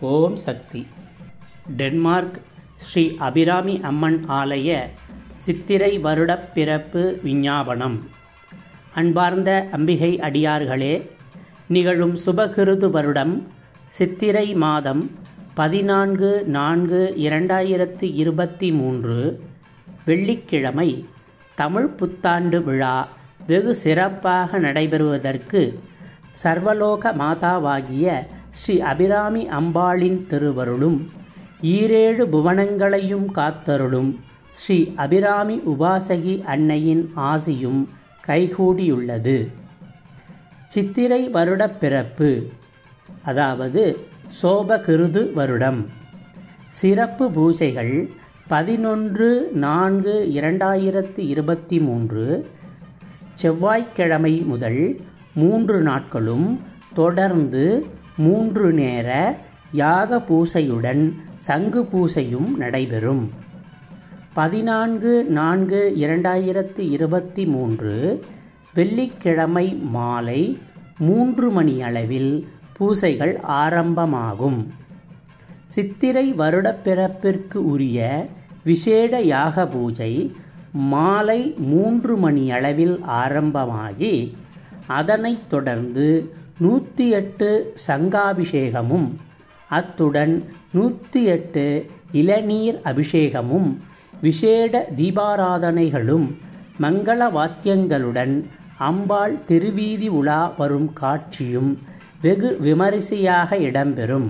ஓம் Shakti Denmark Sri Abirami Amman ஆலய சித்திரை வருடப் பிறப்பு விஞ்ஞாபனம் அன்பார்ந்த அம்பிகை அடியார்களே நிகழும் சுபகிருது வருடம் சித்திரை மாதம் பதினான்கு நான்கு இரண்டாயிரத்தி இருபத்தி மூன்று வெள்ளிக்கிழமை தமிழ் புத்தாண்டு விழா வெகு சிறப்பாக நடைபெறுவதற்கு சர்வலோக மாதாவாகிய ஸ்ரீ அபிராமி அம்பாளின் திருவருளும் ஈரேழு புவனங்களையும் காத்தருளும் ஸ்ரீ அபிராமி உபாசகி அன்னையின் ஆசியும் கைகூடியுள்ளது சித்திரை வருடப் பிறப்பு அதாவது சோபகிருது வருடம் சிறப்பு பூஜைகள் பதினொன்று நான்கு இரண்டாயிரத்து இருபத்தி மூன்று செவ்வாய்க்கிழமை முதல் மூன்று நாட்களும் தொடர்ந்து மூன்று நேர யாக பூசையுடன் சங்கு பூசையும் நடைபெறும் பதினான்கு நான்கு இரண்டாயிரத்து இருபத்தி மூன்று வெள்ளிக்கிழமை மாலை மூன்று மணி அளவில் பூசைகள் ஆரம்பமாகும் சித்திரை வருடப்பிறப்பிற்கு உரிய விசேட யாக பூஜை மாலை மூன்று மணி அளவில் ஆரம்பமாகி அதனைத் தொடர்ந்து நூற்றி எட்டு சங்காபிஷேகமும் அத்துடன் நூற்றி எட்டு இளநீர் அபிஷேகமும் விசேட தீபாராதனைகளும் மங்கள வாத்தியங்களுடன் அம்பாள் திருவீதி உலா வரும் காட்சியும் வெகு விமரிசையாக இடம்பெறும்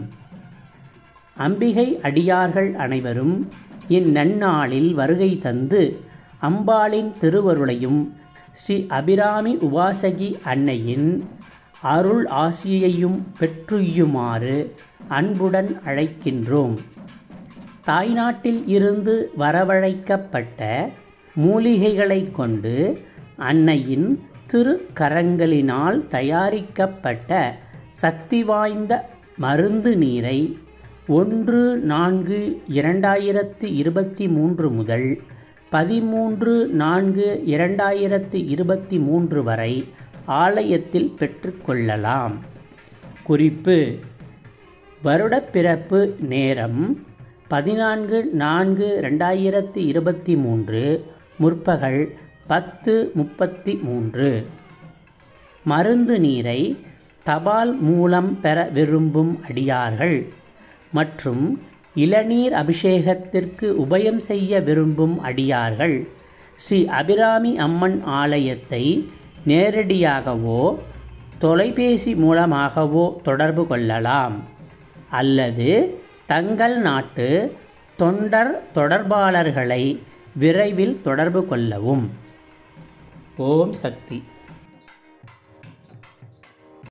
அம்பிகை அடியார்கள் அனைவரும் இந்நன்னாளில் வருகை தந்து அம்பாளின் திருவருளையும் ஸ்ரீ அபிராமி உபாசகி அன்னையின் அருள் ஆசியையும் பெற்றுயுமாறு அன்புடன் அழைக்கின்றோம் தாய்நாட்டில் இருந்து வரவழைக்கப்பட்ட மூலிகைகளை கொண்டு அன்னையின் திருக்கரங்களினால் தயாரிக்கப்பட்ட சக்தி வாய்ந்த மருந்து நீரை ஒன்று நான்கு இரண்டாயிரத்து இருபத்தி மூன்று முதல் பதிமூன்று நான்கு இரண்டாயிரத்து இருபத்தி மூன்று வரை ஆலயத்தில் பெற்றுக்கொள்ளலாம் குறிப்பு வருடப்பிறப்பு நேரம் பதினான்கு நான்கு ரெண்டாயிரத்து இருபத்தி மூன்று முற்பகல் பத்து முப்பத்தி மூன்று மருந்து நீரை தபால் மூலம் பெற விரும்பும் அடியார்கள் மற்றும் இளநீர் அபிஷேகத்திற்கு உபயம் செய்ய விரும்பும் அடியார்கள் ஸ்ரீ அபிராமி அம்மன் ஆலயத்தை நேரடியாகவோ தொலைபேசி மூலமாகவோ தொடர்பு கொள்ளலாம் அல்லது தங்கள் நாட்டு தொண்டர் தொடர்பாளர்களை விரைவில் தொடர்பு கொள்ளவும் ஓம் சக்தி